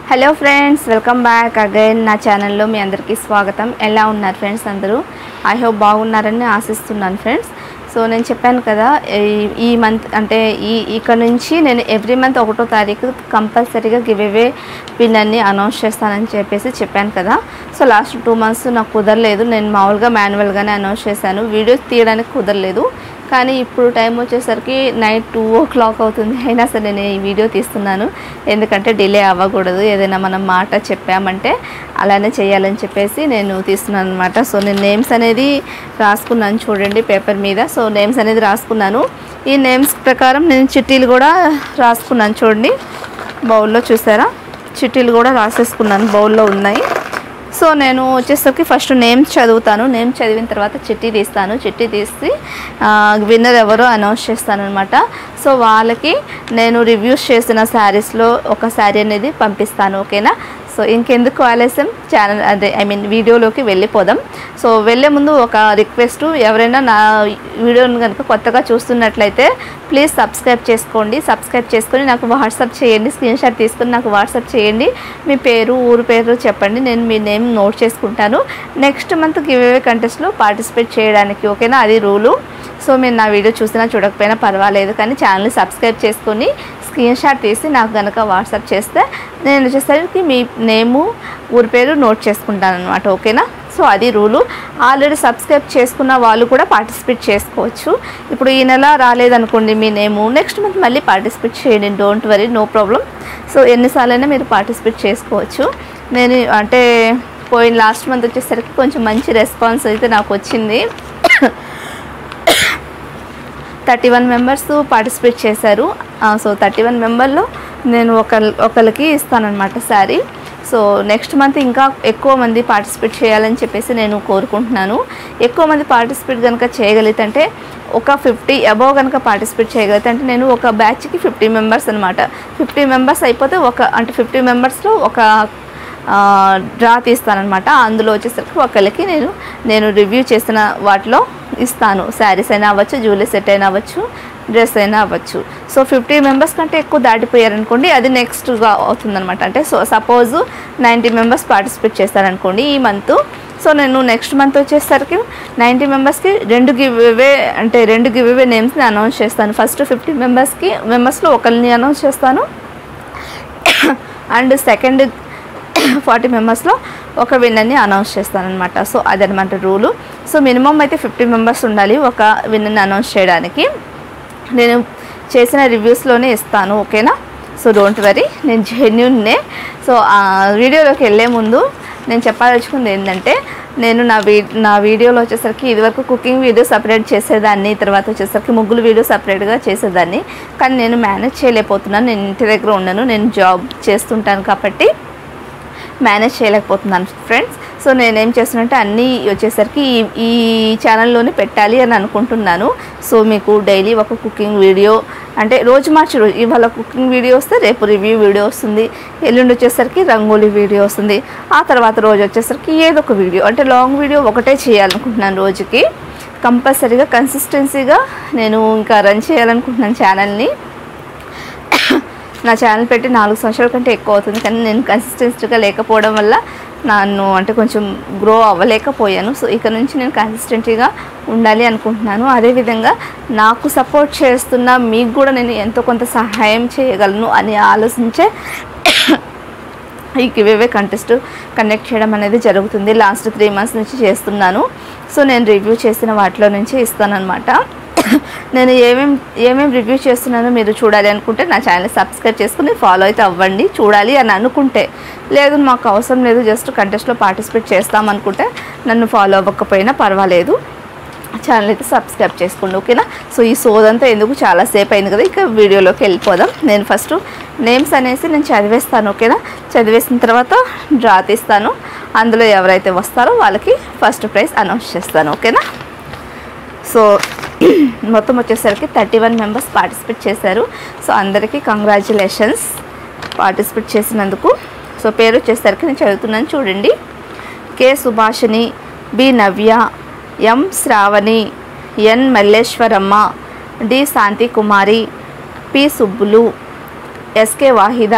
hello friends welcome back again నా ఛానల్లో మీ అందరికీ స్వాగతం ఎలా ఉన్నారు ఫ్రెండ్స్ అందరూ ఐ హోప్ బాగున్నారని ఆశిస్తున్నాను ఫ్రెండ్స్ సో నేను చెప్పాను కదా ఈ- ఈ మంత్ అంటే ఈ ఇక్కడ నుంచి నేను ఎవ్రీ మంత్ ఒకటో తారీఖు కంపల్సరీగా గివ్ అవే పిన్ అన్ని అనౌన్స్ చేస్తానని చెప్పేసి చెప్పాను కదా సో లాస్ట్ టూ మంత్స్ నాకు కుదరలేదు నేను మామూలుగా మాన్యువల్గానే అనౌన్స్ చేశాను వీడియోస్ తీయడానికి కుదరలేదు కానీ ఇప్పుడు టైం వచ్చేసరికి నైట్ టూ ఓ క్లాక్ అవుతుంది అయినా సరే నేను ఈ వీడియో తీస్తున్నాను ఎందుకంటే డిలే అవ్వకూడదు ఏదైనా మనం మాట చెప్పామంటే అలానే చేయాలని చెప్పేసి నేను తీస్తున్నాను అనమాట సో నేను నేమ్స్ అనేది రాసుకున్నాను చూడండి పేపర్ మీద సో నేమ్స్ అనేది రాసుకున్నాను ఈ నేమ్స్ ప్రకారం నేను చిట్టీలు కూడా రాసుకున్నాను చూడండి బౌల్లో చూసారా చిట్టీలు కూడా రాసేసుకున్నాను బౌల్లో ఉన్నాయి సో నేను వచ్చేసరికి ఫస్ట్ నేమ్ చదువుతాను నేమ్ చదివిన తర్వాత చిట్టి తీస్తాను చిట్టి తీసి విన్నర్ ఎవరో అనౌన్స్ చేస్తాను అనమాట సో వాళ్ళకి నేను రివ్యూస్ చేసిన శారీస్లో ఒక శారీ అనేది పంపిస్తాను ఓకేనా సో ఇంకెందుకు ఆలస్యం ఛానల్ అదే ఐ మీన్ వీడియోలోకి వెళ్ళిపోదాం సో వెళ్ళే ముందు ఒక రిక్వెస్ట్ ఎవరైనా నా వీడియోని కనుక కొత్తగా చూస్తున్నట్లయితే ప్లీజ్ సబ్స్క్రైబ్ చేసుకోండి సబ్స్క్రైబ్ చేసుకొని నాకు వాట్సాప్ చేయండి స్క్రీన్ షాట్ తీసుకొని నాకు వాట్సాప్ చేయండి మీ పేరు ఊరు పేరు చెప్పండి నేను మీ నేమ్ నోట్ చేసుకుంటాను నెక్స్ట్ మంత్ గివ్ అవే కంటెస్ట్లో పార్టిసిపేట్ చేయడానికి ఓకేనా అది రూలు సో మీరు నా వీడియో చూసినా చూడకపోయినా పర్వాలేదు కానీ ఛానల్ని సబ్స్క్రైబ్ చేసుకొని స్క్రీన్ షాట్ తీసి నాకు కనుక వాట్సాప్ చేస్తే నేను వచ్చేసరికి మీ నేము ఊరి పేరు నోట్ చేసుకుంటాను అనమాట ఓకేనా సో అది రూలు ఆల్రెడీ సబ్స్క్రైబ్ చేసుకున్న వాళ్ళు కూడా పార్టిసిపేట్ చేసుకోవచ్చు ఇప్పుడు ఈ నెల రాలేదనుకోండి మీ నేము నెక్స్ట్ మంత్ మళ్ళీ పార్టిసిపేట్ చేయండి don't worry no problem so ఎన్నిసార్లైనా మీరు పార్టిసిపేట్ చేసుకోవచ్చు నేను అంటే పోయిన లాస్ట్ మంత్ వచ్చేసరికి కొంచెం మంచి రెస్పాన్స్ అయితే నాకు వచ్చింది థర్టీ వన్ మెంబర్స్ పార్టిసిపేట్ చేశారు ఆ, సో థర్టీ వన్ మెంబర్లో నేను ఒక ఒకరికి ఇస్తానన్నమాట శారీ సో నెక్స్ట్ మంత్ ఇంకా ఎక్కువ మంది పార్టిసిపేట్ చేయాలని చెప్పేసి నేను కోరుకుంటున్నాను ఎక్కువ మంది పార్టిసిపేట్ కనుక చేయగలిగితే అంటే ఒక ఫిఫ్టీ అబవ్ కనుక పార్టిసిపేట్ చేయగలిగితే అంటే నేను ఒక బ్యాచ్కి ఫిఫ్టీ మెంబర్స్ అనమాట ఫిఫ్టీ మెంబర్స్ అయిపోతే ఒక అంటే ఫిఫ్టీ మెంబర్స్లో ఒక డ్రా తీస్తానమాట అందులో వచ్చేసరికి ఒకరికి నేను నేను రివ్యూ చేసిన వాటిలో ఇస్తాను శారీస్ అయినా అవ్వచ్చు జ్యువెలరీ సెట్ అయినా అవ్వచ్చు డ్రెస్ అయినా అవ్వచ్చు సో ఫిఫ్టీ మెంబర్స్ కంటే ఎక్కువ దాటిపోయారనుకోండి అది నెక్స్ట్గా అవుతుందన్నమాట అంటే so suppose ninety members participate చేస్తారనుకోండి ఈ మంత్ సో నేను నెక్స్ట్ మంత్ వచ్చేసరికి నైంటీ మెంబర్స్కి రెండు గివ్ అవే అంటే రెండు గివ్ అవే నేమ్స్ని అనౌన్స్ చేస్తాను ఫస్ట్ ఫిఫ్టీ మెంబర్స్కి మెంబర్స్లో ఒకరిని అనౌన్స్ చేస్తాను అండ్ సెకండ్ ఫార్టీ మెంబర్స్లో ఒక విన్నర్ని అనౌన్స్ చేస్తానమాట సో అదనమాట రూలు సో మినిమం అయితే ఫిఫ్టీ మెంబర్స్ ఉండాలి ఒక విన్నర్ని అనౌన్స్ చేయడానికి నేను చేసిన రివ్యూస్లోనే ఇస్తాను ఓకేనా సో డోంట్ వరీ నేను జెన్యున్నే సో ఆ వీడియోలోకి వెళ్ళే ముందు నేను చెప్పాలనుకుంది ఏంటంటే నేను నా వీ నా వీడియోలో వచ్చేసరికి ఇదివరకు కుకింగ్ వీడియో సపరేట్ చేసేదాన్ని తర్వాత వచ్చేసరికి ముగ్గులు వీడియో సపరేట్గా చేసేదాన్ని కానీ నేను మేనేజ్ చేయలేకపోతున్నాను నేను ఇంటి దగ్గర ఉన్నాను నేను జాబ్ చేస్తుంటాను కాబట్టి మేనేజ్ చేయలేకపోతున్నాను ఫ్రెండ్స్ సో నేనేం చేస్తున్నట్టే అన్నీ వచ్చేసరికి ఈ ఈ ఛానల్లోనే పెట్టాలి అని అనుకుంటున్నాను సో మీకు డైలీ ఒక కుకింగ్ వీడియో అంటే రోజు మార్చి రోజు ఇవాళ కుకింగ్ వీడియో వస్తే రేపు రివ్యూ వీడియో వస్తుంది ఎల్లుండి వచ్చేసరికి రంగోలీ వీడియో వస్తుంది ఆ తర్వాత రోజు వచ్చేసరికి ఏదో ఒక వీడియో అంటే లాంగ్ వీడియో ఒకటే చేయాలనుకుంటున్నాను రోజుకి కంపల్సరీగా కన్సిస్టెన్సీగా నేను ఇంకా రన్ చేయాలనుకుంటున్నాను ఛానల్ని నా ఛానల్ పెట్టి నాలుగు సంవత్సరాల కంటే ఎక్కువ అవుతుంది కానీ నేను కన్సిస్టెన్సీగా లేకపోవడం వల్ల నన్ను అంటే కొంచెం గ్రో అవ్వలేకపోయాను సో ఇక నుంచి నేను కన్సిస్టెంట్గా ఉండాలి అనుకుంటున్నాను అదేవిధంగా నాకు సపోర్ట్ చేస్తున్న మీకు కూడా నేను ఎంతో కొంత సహాయం చేయగలను అని ఆలోచించే ఈ గివేవే కంటెస్ట్ కండక్ట్ చేయడం అనేది జరుగుతుంది లాస్ట్ త్రీ మంత్స్ నుంచి చేస్తున్నాను సో నేను రివ్యూ చేసిన వాటిలో నుంచి ఇస్తానన్నమాట నేను ఏమేం ఏమేమి రివ్యూ చేస్తున్నానో మీరు చూడాలి అనుకుంటే నా ఛానల్ సబ్స్క్రైబ్ చేసుకుని ఫాలో అయితే అవ్వండి చూడాలి అని అనుకుంటే లేదు మాకు అవసరం లేదు జస్ట్ కంటెస్ట్లో పార్టిసిపేట్ చేస్తాం అనుకుంటే నన్ను ఫాలో అవ్వకపోయినా పర్వాలేదు ఛానల్ అయితే సబ్స్క్రైబ్ చేసుకోండి ఓకేనా సో ఈ సోదంతా ఎందుకు చాలా సేపు అయింది కదా ఇక వీడియోలోకి వెళ్ళిపోదాం నేను ఫస్ట్ నేమ్స్ అనేసి నేను చదివేస్తాను ఓకేనా చదివేసిన తర్వాత డ్రా తీస్తాను అందులో ఎవరైతే వస్తారో వాళ్ళకి ఫస్ట్ ప్రైజ్ అనౌన్స్ చేస్తాను ఓకేనా సో మొత్తం వచ్చేసరికి థర్టీ వన్ మెంబర్స్ పార్టిసిపేట్ చేశారు సో అందరికీ కంగ్రాచులేషన్స్ పార్టిసిపేట్ చేసినందుకు సో పేరు వచ్చేసరికి నేను చదువుతున్నాను చూడండి K Subhashini B Navya M Sravani N Malleswaramma D Shanti Kumari P Subbulu SK Vahida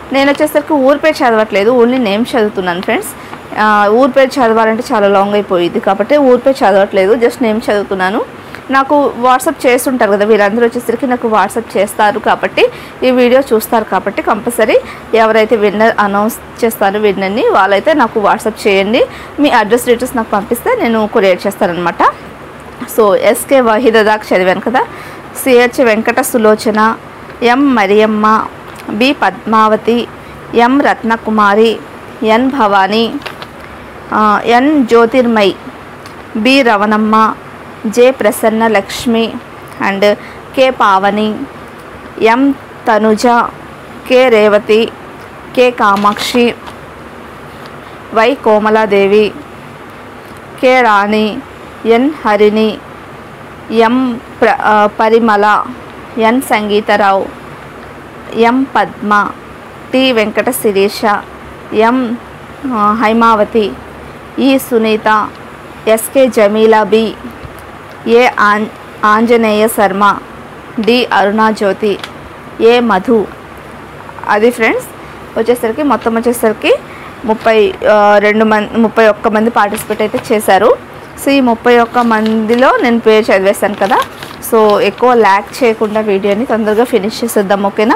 నేను వచ్చేసరికి ఊరి పేరు చదవట్లేదు ఓన్లీ నేమ్ చదువుతున్నాను ఫ్రెండ్స్ ఆ, ఊరి పేరు చదవాలంటే చాలా లాంగ్ అయిపోయింది కాబట్టి ఊరి పేరు చదవట్లేదు జస్ట్ నేమ్ చదువుతున్నాను నాకు వాట్సాప్ చేస్తుంటారు కదా వీళ్ళందరూ వచ్చేసరికి నాకు వాట్సాప్ చేస్తారు కాబట్టి ఈ వీడియో చూస్తారు కాబట్టి కంపల్సరీ ఎవరైతే విన్నర్ అనౌన్స్ చేస్తారో విన్నర్ని వాళ్ళైతే నాకు వాట్సాప్ చేయండి మీ అడ్రస్ డీటెయిల్స్ నాకు పంపిస్తే నేను కొరియర్ చేస్తానమాట సో ఎస్కే వహీద దాకా చదివాను కదా CH Venkata Sulochana M Mariyamma B Padmavathi M Ratnakumari N Bhavani ఆ, N Jyotirmay B Ravanamma J Prasanna Lakshmi and K Pavani M Tanuja K Revathi K Kamakshi Y Komaladevi K Rani N Harini M ప్ర ఆ, Parimala N Sangeetarao M Padma T Venkata Sirisha M ఆ, Haimavathi E Sunitha SK Jamila B A ఆన్ ఆంజనేయ శర్మ డి అరుణా జ్యోతి ఏ మధు అది ఫ్రెండ్స్ వచ్చేసరికి మొత్తం వచ్చేసరికి ముప్పై ఆ, రెండు మంది ముప్పై ఒక్క మంది పార్టిసిపేట్ అయితే చేశారు సో ఈ ముప్పై ఒక్క మందిలో నేను పేరు చదివేశాను కదా సో ఎక్కువ ల్యాక్ చేయకుండా వీడియోని తొందరగా ఫినిష్ చేసేద్దాం ఓకేనా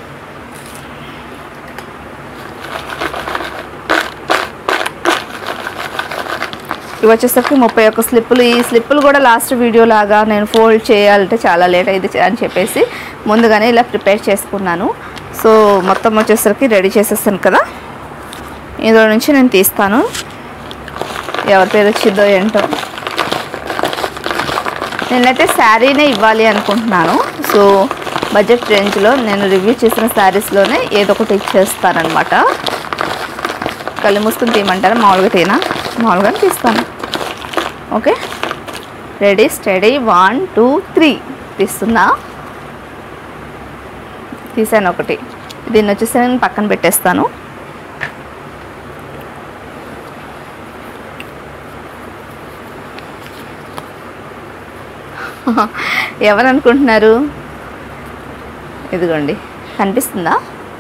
ఇవి వచ్చేసరికి ముప్పై ఒక్క స్లిప్పులు ఈ స్లిప్పులు కూడా లాస్ట్ వీడియో లాగా నేను ఫోల్డ్ చేయాలంటే చాలా లేట్ అయింది అని చెప్పేసి ముందుగానే ఇలా ప్రిపేర్ చేసుకున్నాను సో మొత్తం వచ్చేసరికి రెడీ చేసేస్తాను కదా ఇందులో నుంచి నేను తీస్తాను ఎవరి పేరు వచ్చిందో ఏంటో నేనైతే శారీనే ఇవ్వాలి అనుకుంటున్నాను సో బడ్జెట్ రేంజ్లో నేను రివ్యూ చేసిన శారీస్లోనే ఏదో ఒకటి ఇచ్చేస్తానమాట కళ్ళు మూసుకుని తీయమంటారా మామూలుగా తీనా మామూలుగా తీస్తాను okay ready steady one two three తీస్తున్నా తీసాను ఒకటి దీన్ని వచ్చేసి నేను పక్కన పెట్టేస్తాను ఎవరు అనుకుంటున్నారు ఇదిగోండి కనిపిస్తుందా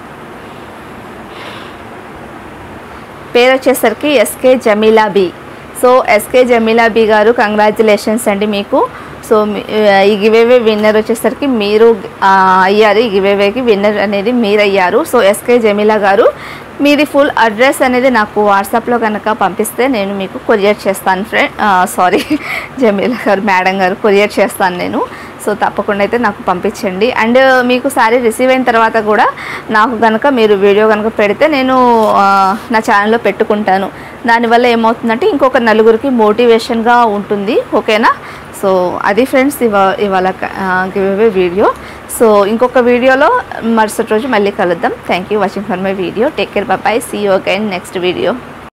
పేరు వచ్చేసరికి SK Jamila B so SK Jamila B గారు కంగ్రాచులేషన్స్ అండి మీకు సో మీ- ఈ గివేవే విన్నర్ వచ్చేసరికి మీరు ఆ, అయ్యారు ఈ గివేవేకి విన్నర్ అనేది మీరు అయ్యారు సో ఎస్కే జమీలా గారు మీది ఫుల్ అడ్రస్ అనేది నాకు వాట్సాప్లో కనుక పంపిస్తే నేను మీకు కొరియర్ చేస్తాను ఫ్రెండ్ సారీ జమీలా గారు మేడం గారు కొరియర్ చేస్తాను నేను సో తప్పకుండా అయితే నాకు పంపించండి అండ్ మీకు శారీ రిసీవ్ అయిన తర్వాత కూడా నాకు కనుక మీరు వీడియో కనుక పెడితే నేను ఆ, నా ఛానల్లో పెట్టుకుంటాను దానివల్ల ఏమవుతుందంటే ఇంకొక నలుగురికి మోటివేషన్గా ఉంటుంది ఓకేనా సో అది ఫ్రెండ్స్ ఇవా ఇవాళ గివ్ వీడియో సో ఇంకొక వీడియోలో మరుసటి రోజు మళ్ళీ కలుద్దాం thank you watching for my video take care bye see you again next video